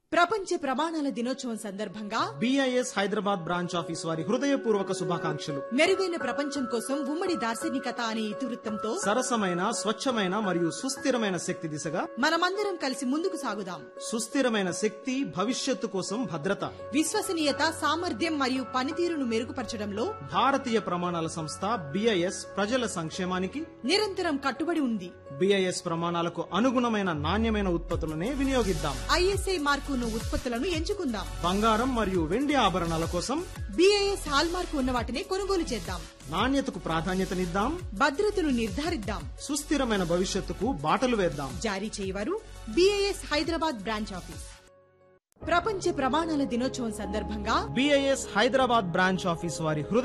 ప్రపంచ ప్రమాణాల దినోత్సవం సందర్భంగా బిఐఎస్ హైదరాబాద్ బ్రాంచ్ ఆఫీస్ వారి హృదయపూర్వక శుభాకాంక్షలు మెరుగైన ప్రపంచం కోసం ఉమ్మడి దార్శనికత అనే ఇతివృత్తంతో సరసమైన స్వచ్ఛమైన మరియు సుస్థిరమైన శక్తి దిశగా మనమందరం కలిసి ముందుకు సాగుదాం సుస్థిరమైన శక్తి భవిష్యత్తు కోసం భద్రత విశ్వసనీయత సామర్థ్యం మరియు పనితీరును మెరుగుపరచడంలో భారతీయ ప్రమాణాల సంస్థ బిఐఎస్ ప్రజల సంక్షేమానికి నిరంతరం కట్టుబడి ఉంది బిఐఎస్ ప్రమాణాలకు అనుగుణమైన నాణ్యమైన ఉత్పత్తులనే వినియోగిద్దాం ఐఎస్ఐ మార్కున్న ఉత్పత్తులను ఎంచుకుందాం బంగారం మరియు వెండి ఆభరణాల కోసం బిఐఎస్ హాల్ మార్కు ఉన్న వాటిని కొనుగోలు చేద్దాం నాణ్యతకు ప్రాధాన్యతనిద్దాం భద్రతను నిర్ధారిద్దాం సుస్థిరమైన భవిష్యత్తుకు బాటలు వేద్దాం జారీ చేయవారు బిఐఎస్ హైదరాబాద్ బ్రాంచ్ ఆఫీస్ ప్రపంచ ప్రమాణాల దినోత్సవం సందర్భంగా బిఐఎస్ హైదరాబాద్ బ్రాంచ్ ఆఫీస్ వారి హృదయ